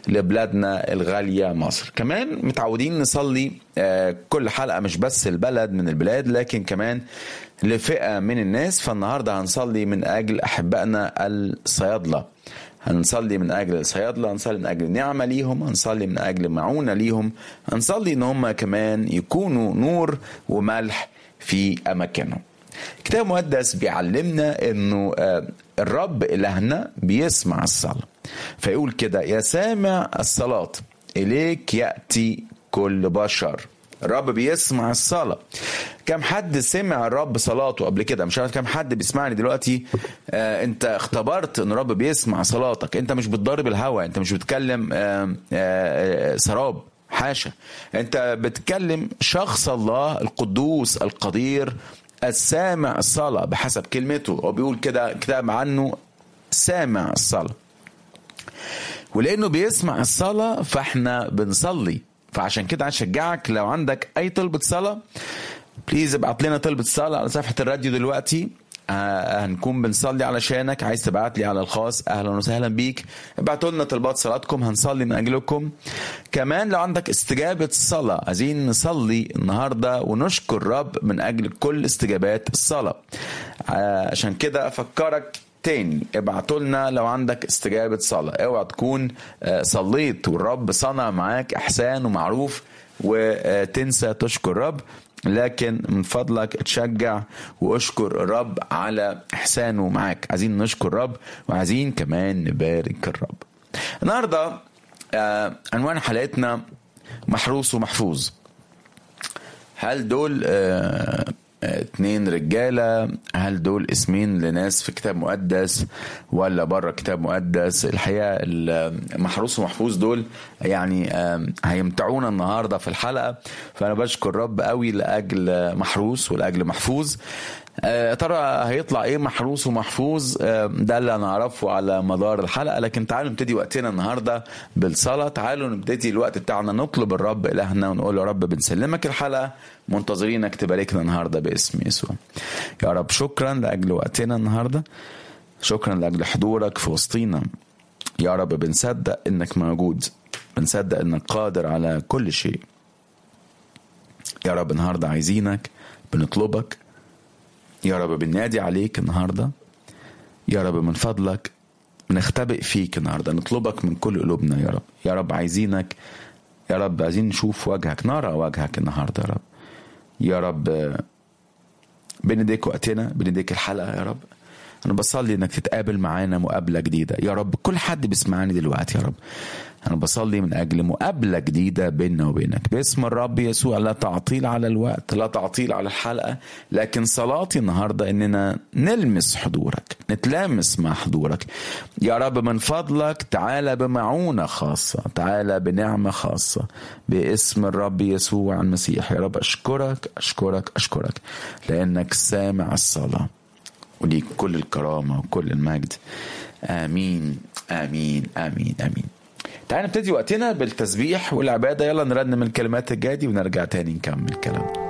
لبلادنا الغالية مصر كمان متعودين نصلي آه، كل حلقة مش بس البلد من البلاد لكن كمان لفئة من الناس فالنهاردة هنصلي من أجل أحبائنا الصيادلة هنصلي من اجل الصيادله هنصلي من اجل نعمه ليهم هنصلي من اجل معونه ليهم هنصلي ان هم كمان يكونوا نور وملح في اماكنهم الكتاب المقدس بيعلمنا انه آه، الرب الهنا بيسمع الصلاه فيقول كده يا سامع الصلاه اليك ياتي كل بشر الرب بيسمع الصلاة كم حد سمع الرب صلاته قبل كده مش عارف كم حد بيسمعني دلوقتي آه انت اختبرت ان الرب بيسمع صلاتك انت مش بتضرب الهوا انت مش بتكلم آه آه سراب حاشا انت بتكلم شخص الله القدوس القدير السامع الصلاة بحسب كلمته هو بيقول كده كتاب عنه سامع الصلاة ولانه بيسمع الصلاة فاحنا بنصلي فعشان كده هشجعك لو عندك اي طلبة صلاة بليز ابعت لنا طلبة صلاة على صفحة الراديو دلوقتي آه، هنكون بنصلي علشانك عايز تبعت لي على الخاص اهلا وسهلا بيك ابعتوا لنا طلبات صلاتكم هنصلي من اجلكم كمان لو عندك استجابة صلاة عايزين نصلي النهاردة ونشكر الرب من اجل كل استجابات الصلاة آه، عشان كده افكرك تاني ابعتوا لنا لو عندك استجابة صلاة اوعى تكون آه، صليت والرب صنع معاك احسان ومعروف وتنسى تشكر الرب لكن من فضلك تشجع واشكر الرب على احسانه معاك عايزين نشكر الرب وعايزين كمان نبارك الرب النهارده آه، عنوان حلقتنا محروس ومحفوظ هل دول آه، آه، اتنين رجالة هل دول اسمين لناس في كتاب مقدس ولا بره كتاب مقدس الحقيقة المحروس ومحفوظ دول يعني آه، هيمتعونا النهاردة في الحلقة فأنا بشكر رب قوي لأجل محروس ولأجل محفوظ آه، يا ترى هيطلع ايه محروس ومحفوظ آه، ده اللي هنعرفه على مدار الحلقه لكن تعالوا نبتدي وقتنا النهارده بالصلاه تعالوا نبتدي الوقت بتاعنا نطلب الرب الهنا ونقول يا رب بنسلمك الحلقه منتظرينك تباركنا النهارده باسم يسوع يا رب شكرا لاجل وقتنا النهارده شكرا لاجل حضورك في وسطينا يا رب بنصدق انك موجود بنصدق انك قادر على كل شيء يا رب النهارده عايزينك بنطلبك يا رب بننادي عليك النهارده يا رب من فضلك بنختبئ فيك النهارده نطلبك من كل قلوبنا يا رب يا رب عايزينك يا رب عايزين نشوف وجهك نرى وجهك النهارده يا رب يا رب بنديك وقتنا بنديك الحلقه يا رب انا بصلي انك تتقابل معانا مقابله جديده يا رب كل حد بيسمعني دلوقتي يا رب انا بصلي من اجل مقابله جديده بيننا وبينك باسم الرب يسوع لا تعطيل على الوقت لا تعطيل على الحلقه لكن صلاتي النهارده اننا نلمس حضورك نتلامس مع حضورك يا رب من فضلك تعالى بمعونه خاصه تعالى بنعمه خاصه باسم الرب يسوع المسيح يا رب اشكرك اشكرك اشكرك لانك سامع الصلاه وليك كل الكرامة وكل المجد آمين آمين آمين آمين تعالى نبتدي وقتنا بالتسبيح والعبادة يلا نرنم الكلمات الجاية دي ونرجع تاني نكمل كلامنا